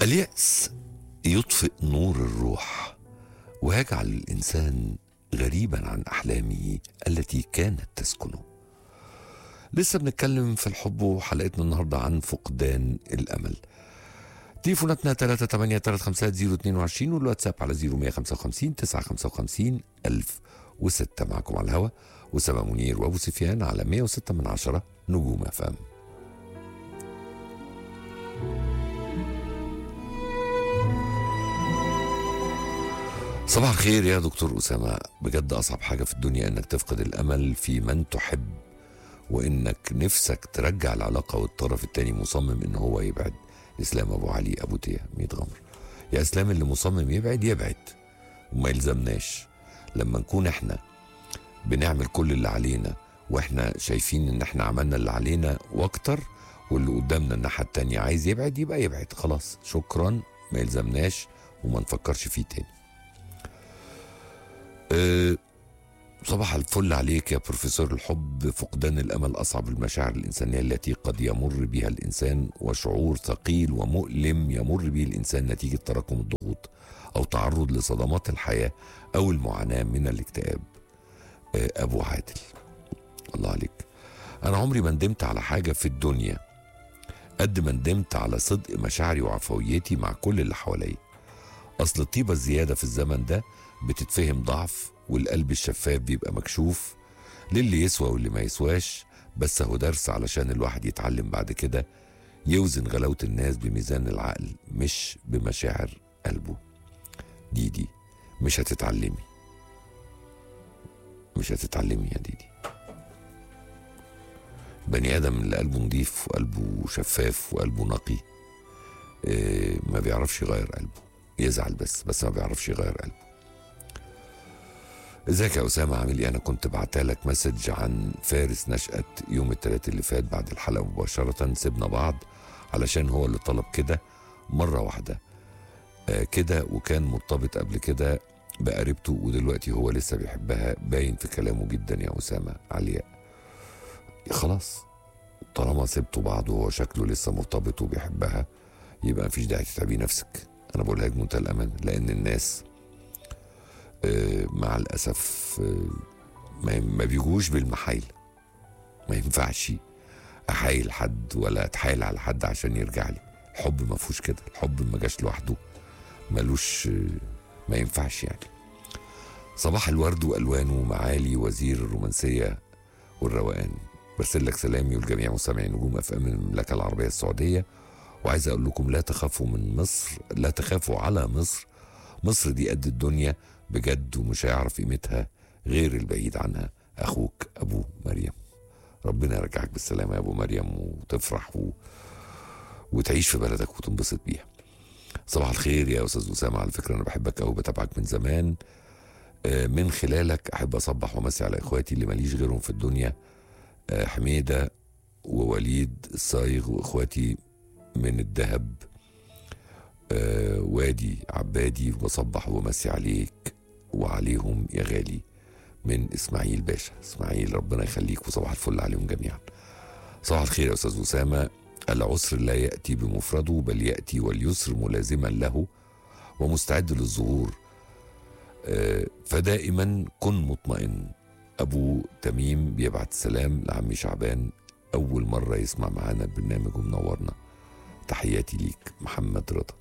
اليأس يطفئ نور الروح ويجعل الإنسان غريبا عن أحلامه التي كانت تسكنه لسه بنتكلم في الحب وحلقتنا النهاردة عن فقدان الأمل تليفوناتنا 3 8 3 5 0 22 والواتساب على 0155 955 1006 معكم على الهوا وسما منير وابو سفيان على 106 من عشرة نجوم افام صباح الخير يا دكتور أسامة بجد أصعب حاجة في الدنيا إنك تفقد الأمل في من تحب وإنك نفسك ترجع العلاقة والطرف التاني مصمم إن هو يبعد إسلام أبو علي أبو تيه 100 غمر يا إسلام اللي مصمم يبعد يبعد وما يلزمناش لما نكون إحنا بنعمل كل اللي علينا وإحنا شايفين إن إحنا عملنا اللي علينا وأكتر واللي قدامنا الناحية التانية عايز يبعد يبقى يبعد خلاص شكرا ما يلزمناش وما نفكرش فيه تاني أه صباح الفل عليك يا بروفيسور الحب فقدان الامل اصعب المشاعر الانسانيه التي قد يمر بها الانسان وشعور ثقيل ومؤلم يمر به الانسان نتيجه تراكم الضغوط او تعرض لصدمات الحياه او المعاناه من الاكتئاب أه ابو عادل الله عليك انا عمري ما ندمت على حاجه في الدنيا قد ما ندمت على صدق مشاعري وعفويتي مع كل اللي حواليا اصل الطيبه الزياده في الزمن ده بتتفهم ضعف والقلب الشفاف بيبقى مكشوف للي يسوى واللي ما يسواش بس هو درس علشان الواحد يتعلم بعد كده يوزن غلاوة الناس بميزان العقل مش بمشاعر قلبه دي دي مش هتتعلمي مش هتتعلمي يا ديدي بني ادم اللي قلبه نضيف وقلبه شفاف وقلبه نقي إيه ما بيعرفش يغير قلبه يزعل بس بس ما بيعرفش يغير قلبه ازيك يا اسامه عامل ايه انا كنت بعتلك مسج عن فارس نشأت يوم الثلاث اللي فات بعد الحلقه مباشره سيبنا بعض علشان هو اللي طلب كده مره واحده آه كده وكان مرتبط قبل كده بقريبته ودلوقتي هو لسه بيحبها باين في كلامه جدا يا اسامه علياء خلاص طالما سبتوا بعض وهو شكله لسه مرتبط وبيحبها يبقى مفيش داعي تتعبي نفسك انا بقولها لك بمنتهى الامان لان الناس آه مع الاسف آه ما بيجوش بالمحايل ما ينفعش احايل حد ولا اتحايل على حد عشان يرجع لي الحب ما فيهوش كده الحب ما جاش لوحده ملوش آه ما ينفعش يعني صباح الورد والوانه ومعالي وزير الرومانسيه والروقان برسل لك سلامي والجميع مستمعي نجوم اف ام المملكه العربيه السعوديه وعايز اقول لكم لا تخافوا من مصر لا تخافوا على مصر مصر دي قد الدنيا بجد ومش هيعرف قيمتها غير البعيد عنها اخوك ابو مريم ربنا يرجعك بالسلامه يا ابو مريم وتفرح و... وتعيش في بلدك وتنبسط بيها صباح الخير يا استاذ اسامه على فكره انا بحبك قوي بتابعك من زمان من خلالك احب اصبح وامسي على اخواتي اللي ماليش غيرهم في الدنيا حميده ووليد الصايغ واخواتي من الذهب وادي عبادي وبصبح ومسي عليك وعليهم يا غالي من اسماعيل باشا اسماعيل ربنا يخليك وصباح الفل عليهم جميعا صباح الخير يا استاذ اسامه العسر لا ياتي بمفرده بل ياتي واليسر ملازما له ومستعد للظهور فدائما كن مطمئن ابو تميم بيبعت سلام لعمي شعبان اول مره يسمع معانا البرنامج ومنورنا تحياتي ليك محمد رضا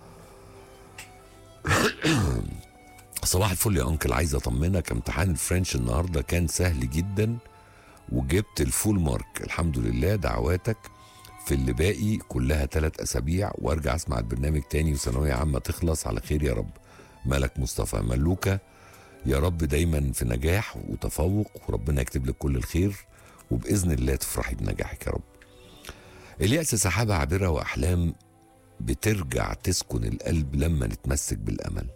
صباح الفل يا انكل عايز اطمنك امتحان الفرنش النهارده كان سهل جدا وجبت الفول مارك الحمد لله دعواتك في اللي باقي كلها ثلاث اسابيع وارجع اسمع البرنامج تاني وثانويه عامه تخلص على خير يا رب ملك مصطفى ملوكه يا رب دايما في نجاح وتفوق وربنا يكتب لك كل الخير وباذن الله تفرحي بنجاحك يا رب اليأس سحابة عابرة وأحلام بترجع تسكن القلب لما نتمسك بالأمل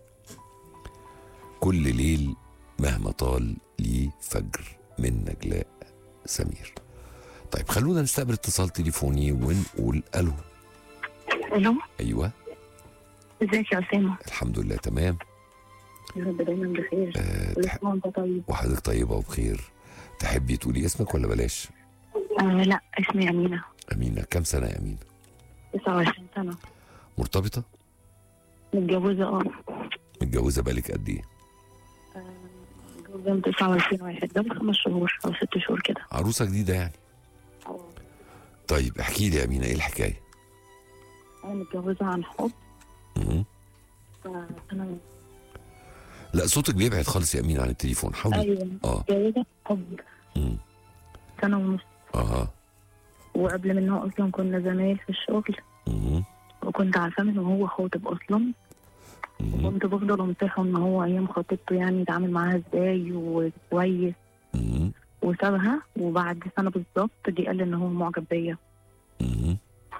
كل ليل مهما طال ليه فجر من نجلاء سمير طيب خلونا نستقبل اتصال تليفوني ونقول الو الو ايوه ازيك يا اسامه الحمد لله تمام يا رب دايما بخير آه كل تح... سنه وانت طيب وحضرتك طيبه وبخير تحبي تقولي اسمك ولا بلاش آه لا اسمي امينه امينه كم سنه يا امينه 29 سنه مرتبطه متجوزة اه متجوزه بالك قد ايه متجوزة من 29 واحد ده خمس شهور أو ست شهور كده عروسه جديده يعني طيب احكي لي يا امينه ايه الحكايه أنا متجوزة عن حب مم. فأنا لا صوتك بيبعد خالص يا امينه عن التليفون حاولي أيوه اه متجوزة حب مم. سنة ونص اه وقبل منه أصلا كنا زمايل في الشغل مم. وكنت عارفة إن هو خاطب أصلا مم. وكنت بفضل أنصحه إن هو أيام خطيبته يعني يتعامل معاها إزاي وكويس مم. وسابها وبعد سنة بالظبط جه قال لي إن هو معجب بيا مم.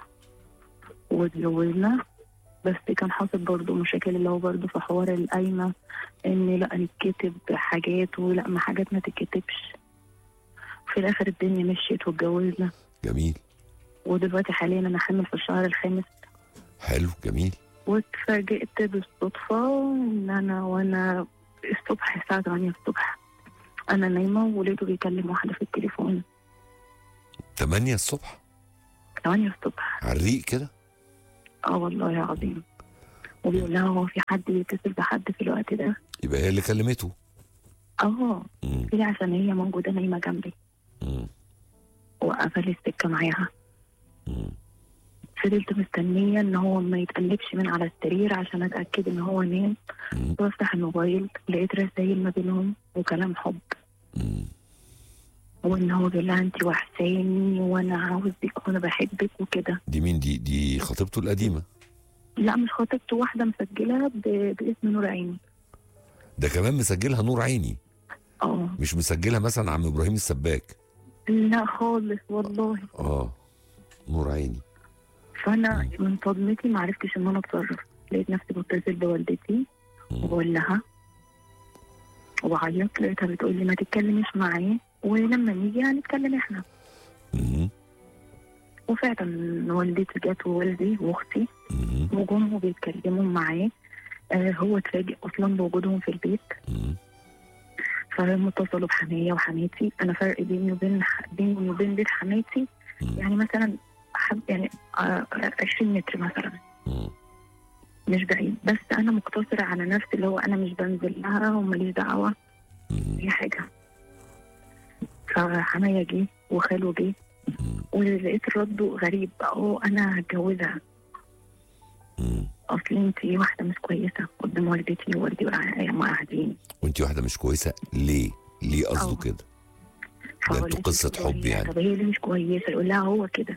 واتجوزنا بس كان حاصل برضه مشاكل اللي هو برضه في حوار القايمة إن لا نتكتب حاجات ولا ما حاجات ما تتكتبش في الآخر الدنيا مشيت واتجوزنا جميل ودلوقتي حاليا أنا حامل في الشهر الخامس حلو جميل واتفاجئت بالصدفة إن أنا وأنا الصبح الساعة 8 الصبح أنا نايمة ولقيته بيكلم واحدة في التليفون 8 الصبح 8 الصبح على الريق كده اه والله العظيم وبيقول لها هو في حد بيتصل بحد في الوقت ده يبقى هي اللي كلمته اه مم. قلت لي عشان هي موجودة نايمة جنبي مم. وقفل السكة معاها مم. فضلت مستنية ان هو ما يتقلبش من على السرير عشان اتأكد ان هو نام مم. وافتح الموبايل لقيت رسايل ما بينهم وكلام حب مم. وان هو بيقول لها انت وحشاني وانا عاوزك وانا بحبك وكده دي مين دي دي خطيبته القديمه لا مش خطيبته واحدة مسجلة ب... باسم نور عيني ده كمان مسجلها نور عيني اه مش مسجلها مثلا عم ابراهيم السباك لا خالص والله اه نور عيني فانا من صدمتي ما عرفتش ان انا اتصرف لقيت نفسي بتصل بوالدتي مم. وبقول لها وعيطت لقيتها بتقول لي ما تتكلميش معاه ولما نيجي هنتكلم احنا مم. وفعلا والدتي جت ووالدي واختي مم. وجم وبيتكلموا معاه آه هو اتفاجئ اصلا بوجودهم في البيت مم. فهم اتصلوا بحماية وحماتي انا فرق بيني وبين بيني وبين بيت حماتي مم. يعني مثلا حب يعني آه 20 متر مثلا مم. مش بعيد بس انا مقتصره على نفسي اللي هو انا مش بنزل لها وماليش دعوه مم. اي حاجه فحماية جه وخاله جه مم. ولقيت رده غريب اهو انا هتجوزها مم. اصل انت واحده مش كويسه قدام والدتي ووالدي وقاع- قاعدين وانت واحده مش كويسه ليه ليه قصده أه. كده فقلت انتوا قصة له حب هي- يعني. طب هي ليه مش كويسه يقول لها هو كده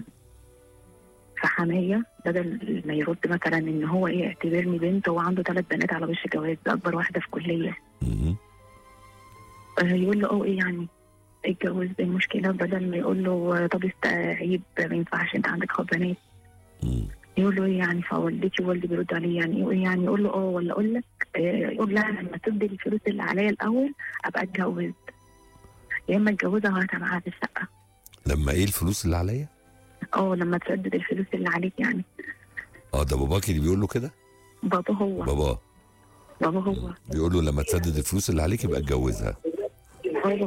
فحماية بدل ما يرد مثلا ان هو ايه اعتبرني بنت هو عنده ثلاث بنات على وش جواز ده اكبر واحده في كليه مم. آه، يقول له اه ايه يعني اتجوز ايه المشكله بدل ما يقول له طب است- عيب ما ينفعش انت عندك خط بنات مم. يقول له ايه يعني فوالدتي ووالدي بيرد عليه يعني ايه يعني يقول له اه ولا اقول لك آه، يقول لها لما تدي الفلوس اللي عليا الاول ابقى اتجوز يا اما اتجوزها وهاتها معاها في الشقه لما ايه الفلوس اللي عليا اه لما تسدد الفلوس اللي عليك يعني اه ده باباكي اللي بيقول له كده بابا هو باباه بابا هو بيقول له لما تسدد الفلوس اللي عليك يبقى اتجوزها بابا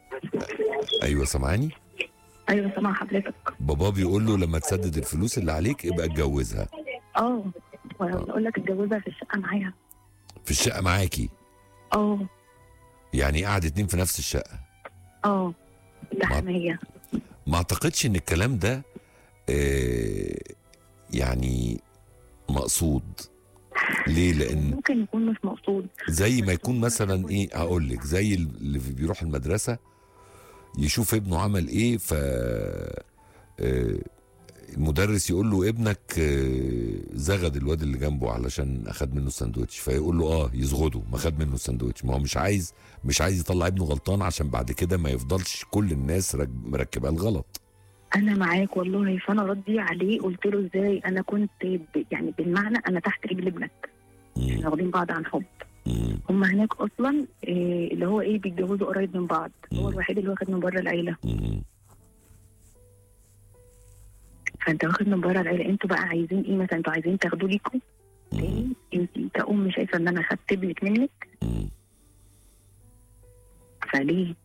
ايوه سامعاني ايوه سامع حضرتك باباه بيقول له لما تسدد الفلوس اللي عليك يبقى اتجوزها اه ولا اقول لك اتجوزها في الشقه معايا في الشقه معاكي اه يعني قاعد اتنين في نفس الشقه اه ده ما- حمايه ما اعتقدش ان الكلام ده آه يعني مقصود ليه لان ممكن يكون مش مقصود زي ما يكون مثلا ايه هقول لك زي اللي بيروح المدرسه يشوف ابنه عمل ايه ف آه، المدرس يقول له ابنك آه، زغد الواد اللي جنبه علشان اخد منه الساندوتش فيقول له اه يزغده ما خد منه الساندوتش ما هو مش عايز مش عايز يطلع ابنه غلطان عشان بعد كده ما يفضلش كل الناس راك- مركبه الغلط انا معاك والله فانا ردي عليه قلت له ازاي انا كنت ب... يعني بالمعنى انا تحت رجل ابنك مم. احنا واخدين بعض عن حب مم. هم هناك اصلا إيه اللي هو ايه بيتجوزوا قريب من بعض هو مم. الوحيد اللي واخد من بره العيله مم. فانت واخد من بره العيله انتوا بقى عايزين ايه مثلا انتوا عايزين تاخدوا ليكم مم. تاني انت كأم شايفه ان انا خدت ابنك منك مم. فليه؟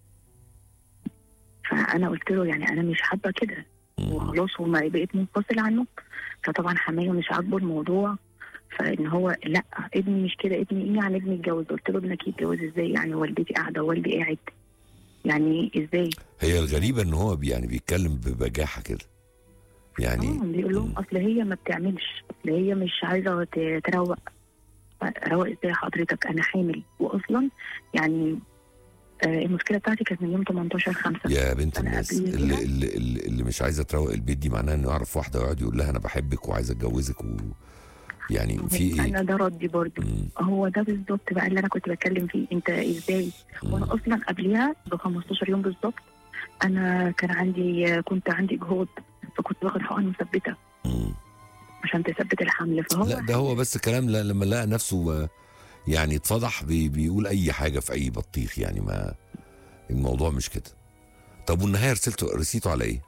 فانا قلت له يعني انا مش حابه كده مم. وخلاص وما بقيت منفصل عنه فطبعا حماية مش عاجبه الموضوع فان هو لا ابني مش كده ابني ايه يعني ابني اتجوز قلت له ابنك يتجوز ازاي يعني والدتي قاعده ووالدي قاعد يعني ازاي هي الغريبه ان هو بي يعني بيتكلم ببجاحه كده يعني اه بيقول لهم مم. اصل هي ما بتعملش اصل هي مش عايزه ت- تروق روق ازاي حضرتك انا حامل واصلا يعني آه المشكله بتاعتي كانت من يوم 18 5 يا بنت أنا الناس قبليها. اللي, اللي, اللي, اللي مش عايزه تروق البيت دي معناها انه يعرف واحده ويقعد يقول لها انا بحبك وعايز اتجوزك و يعني في ايه؟ انا ده ردي برضه مم. هو ده بالظبط بقى اللي انا كنت بتكلم فيه انت ازاي وانا مم. اصلا قبلها ب 15 يوم بالظبط انا كان عندي كنت عندي اجهاض فكنت باخد حقن مثبته مم. عشان تثبت الحمل فهو لا ده هو بس كلام لا- لما لقى نفسه آه، يعني اتفضح بي بيقول اي حاجه في اي بطيخ يعني ما الموضوع مش كده طب والنهايه رسلته رسيته على ايه؟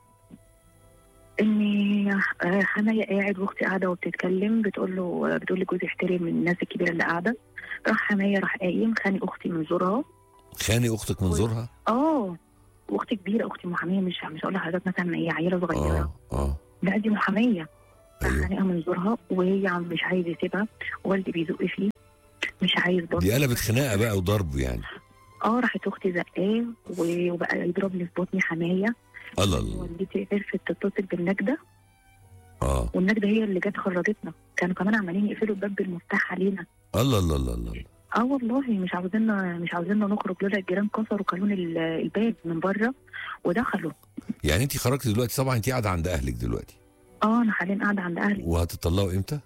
اني آه، حماية قاعد واختي قاعده وبتتكلم بتقول له بتقول لي جوزي احترم الناس الكبيره اللي قاعده راح حماية راح قايم خانق اختي من زورها خاني اختك من زورها؟ اه واختي كبيره اختي محاميه مش مش هقول لحضرتك مثلا هي عيله صغيره اه اه لا دي محاميه راح ايوه خانقها من زورها وهي عم مش عايز يسيبها والدي بيزق فيه مش عايز برضه دي قلبت خناقه بقى وضرب يعني اه راحت اختي زقاه و- وبقى يضربني في بطني حمايه الله الله والدتي عرفت تتصل بالنجده اه والنجده هي اللي جت خرجتنا كانوا كمان عمالين يقفلوا الباب بالمفتاح علينا الله الله الله الله اه والله مش عاوزيننا مش عاوزيننا نخرج لولا الجيران كسروا قانون ال- الباب من بره ودخلوا يعني انت خرجتي دلوقتي طبعا انت قاعده عند اهلك دلوقتي اه انا حاليا قاعده عند اهلي وهتطلقوا امتى؟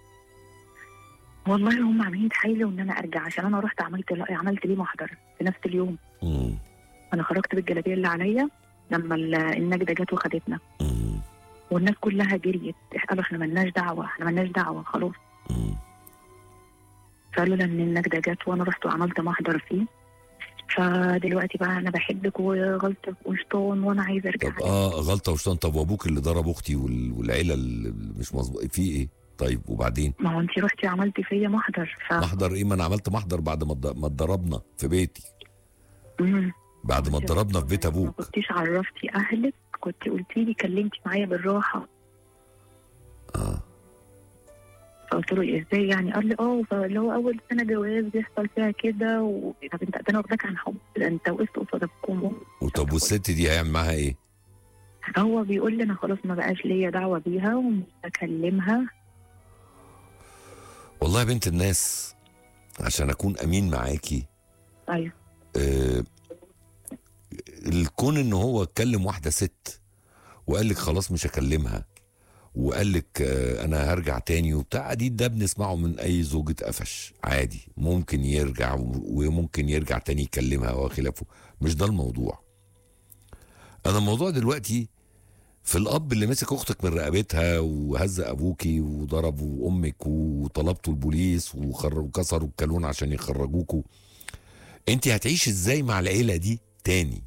والله هم عاملين يتحايلوا ان انا ارجع عشان انا رحت عملت عملت ليه محضر في نفس اليوم مم. انا خرجت بالجلابيه اللي عليا لما ال- النجده جت وخدتنا مم. والناس كلها جريت قالوا احنا ملناش دعوه احنا ملناش دعوه خلاص مم. فلولا ان النجده جت وانا رحت وعملت محضر فيه فدلوقتي بقى انا بحبك وغلطك وشطان وانا عايزه ارجع طب اه غلطه وشطان طب وابوك اللي ضرب اختي وال- والعيله اللي مش مظبوط في ايه؟ طيب وبعدين؟ ما هو انت رحتي عملتي فيا محضر ف محضر ايه ما انا عملت محضر بعد ما اتض- ما اتضربنا في بيتي مم. بعد ما اتضربنا في بيت ما ابوك كنتيش عرفتي اهلك كنت قلتي لي كلمتي معايا بالراحه اه فقلت له ازاي يعني قال لي اه فاللي هو اول سنه جواز بيحصل فيها كده و... طب انت ده انا واخداك عن حب ده انت وقفت قصاد ابوكم وطب والست دي هيعمل معاها ايه؟ هو بيقول لي انا خلاص ما بقاش ليا دعوه بيها ومش بكلمها والله يا بنت الناس عشان اكون امين معاكي ايوه آه الكون ان هو اتكلم واحده ست وقال لك خلاص مش هكلمها وقال لك آه انا هرجع تاني وبتاع عادي ده بنسمعه من اي زوجة قفش عادي ممكن يرجع و- وممكن يرجع تاني يكلمها وخلافه مش ده الموضوع انا الموضوع دلوقتي في الاب اللي مسك اختك من رقبتها وهز ابوكي وضرب امك وطلبتوا البوليس وخر- وكسروا الكالون عشان يخرجوكوا انت هتعيش ازاي مع العيله دي تاني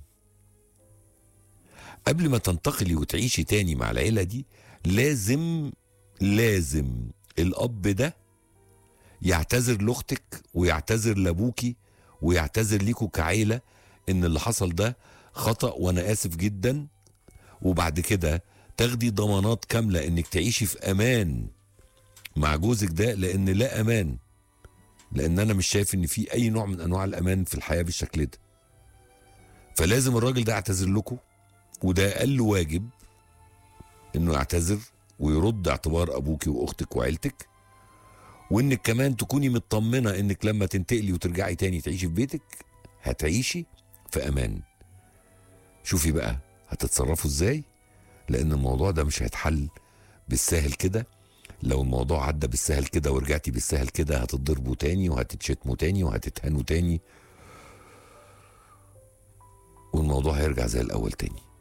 قبل ما تنتقلي وتعيشي تاني مع العيله دي لازم لازم الاب ده يعتذر لاختك ويعتذر لابوكي ويعتذر ليكوا كعيله ان اللي حصل ده خطا وانا اسف جدا وبعد كده تاخدي ضمانات كامله انك تعيشي في امان مع جوزك ده لان لا امان لان انا مش شايف ان في اي نوع من انواع الامان في الحياه بالشكل ده فلازم الراجل ده يعتذر لكم وده اقل واجب انه يعتذر ويرد اعتبار ابوكي واختك وعيلتك وانك كمان تكوني مطمنه انك لما تنتقلي وترجعي تاني تعيشي في بيتك هتعيشي في امان شوفي بقى هتتصرفوا ازاي لان الموضوع ده مش هيتحل بالسهل كده لو الموضوع عدى بالسهل كده ورجعتي بالسهل كده هتتضربوا تاني وهتتشتموا تاني وهتتهانوا تاني والموضوع هيرجع زي الاول تاني